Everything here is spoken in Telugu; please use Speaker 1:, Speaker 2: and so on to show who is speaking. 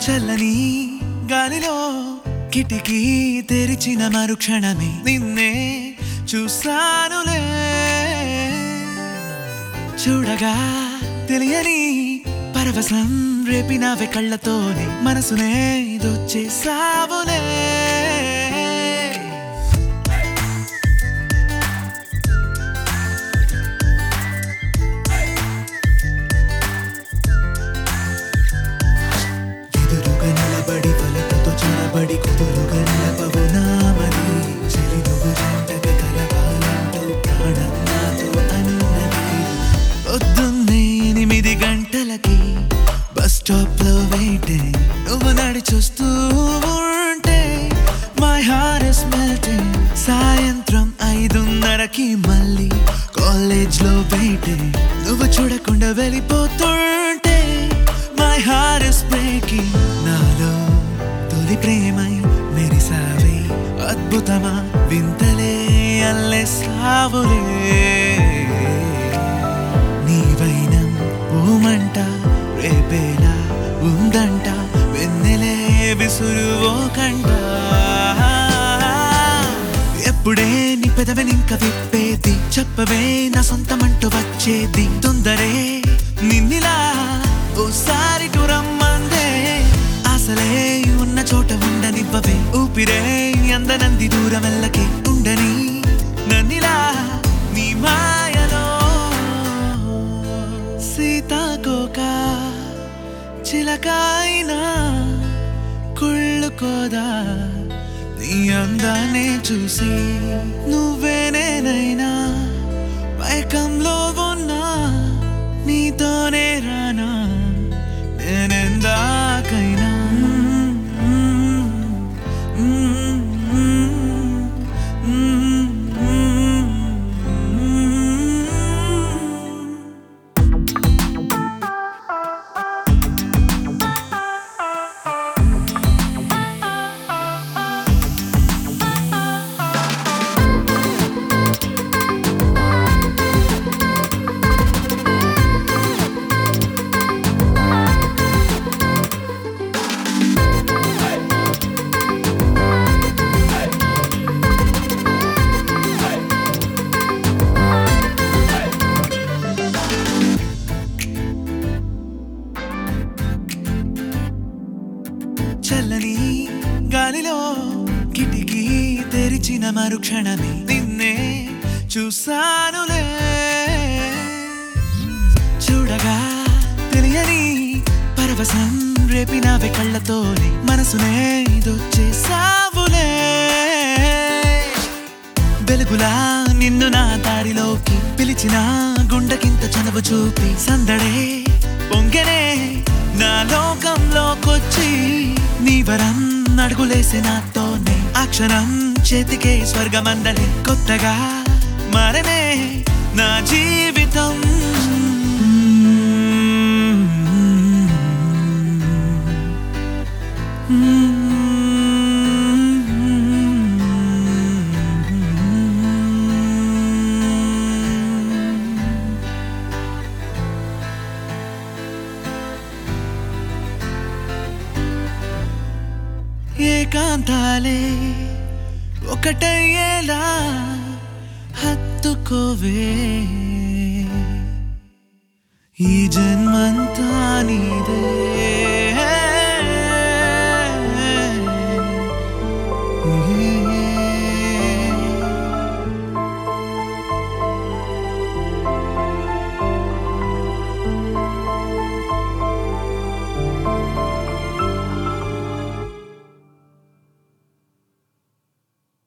Speaker 1: చల్లని గాలిలో కిటికీ తెరిచిన మరుక్షణమే నిన్నే చూసానులే చూడగా తెలియని పరవశం రేపినవే కళ్ళతోనే మనసునే దొచ్చేసావులే ఎదురుగా నిలబడి పలకతో చొరబడి కుదురుగా నిలపవు నామది చెలి నువ్వు జంటగా కలవాలంటూ ప్రాణం నాతో అన్నది పొద్దున్నే ఎనిమిది గంటలకి బస్ స్టాప్ లో వెయిటింగ్ నువ్వు నడిచొస్తూ ఉంటే మై హార్ట్ ఇస్ మెల్టింగ్ సాయంత్రం ఐదున్నరకి మళ్ళీ కాలేజ్ లో వెయిటింగ్ నువ్వు చూడకుండా వెళ్ళిపోతుంటే మై హార్ట్ ఇస్ బ్రేకింగ్ నాలో తొలి ప్రేమై మెరిసావే అద్భుతమా వింతలే అల్లె సావులే నీవైనం ఊమంట రేపేలా ఉందంట వెన్నెలే విసురువో కంట ఎప్పుడే నీ పెదవినింక విప్పేది చెప్పవే నా సొంతమంటూ వచ్చేది తొందరే నిన్నిలా ఓసారి రమ్మందే అసలే ఉన్న చోట ఉండనివ్వవే ఊపిరే అందనంది దూరం వెళ్ళకే ఉండని నన్నిలా నీ మాయలో సీతాకోక చిలకాయినా కుళ్ళుకోదా నీ అందాన్ని చూసి నువ్వే నేనైనా మైకంలో ఉన్నా నీతోనే రానా నేనెందాకైనా చల్లని గాలిలో కిటికీ తెరిచిన మరుక్షణమే నిన్నే చూసానులే చూడగా తెలియని పరవశం రేపినవే కళ్ళతోనే మనసునే దొచ్చేసావులే వెలుగులా నిన్ను నా దారిలోకి పిలిచిన గుండెకింత చనువు చూపి సందడే పొంగనే నా లోకంలోకొచ్చి నీ వరం అడుగులేసే నాతోనే ఆ క్షణం చేతికే స్వర్గమందలే కొత్తగా మారనే నా జీవితం ఏకాంతాలే ఒకటయ్యేలా హత్తుకోవే ఈ జన్మంతా నీదే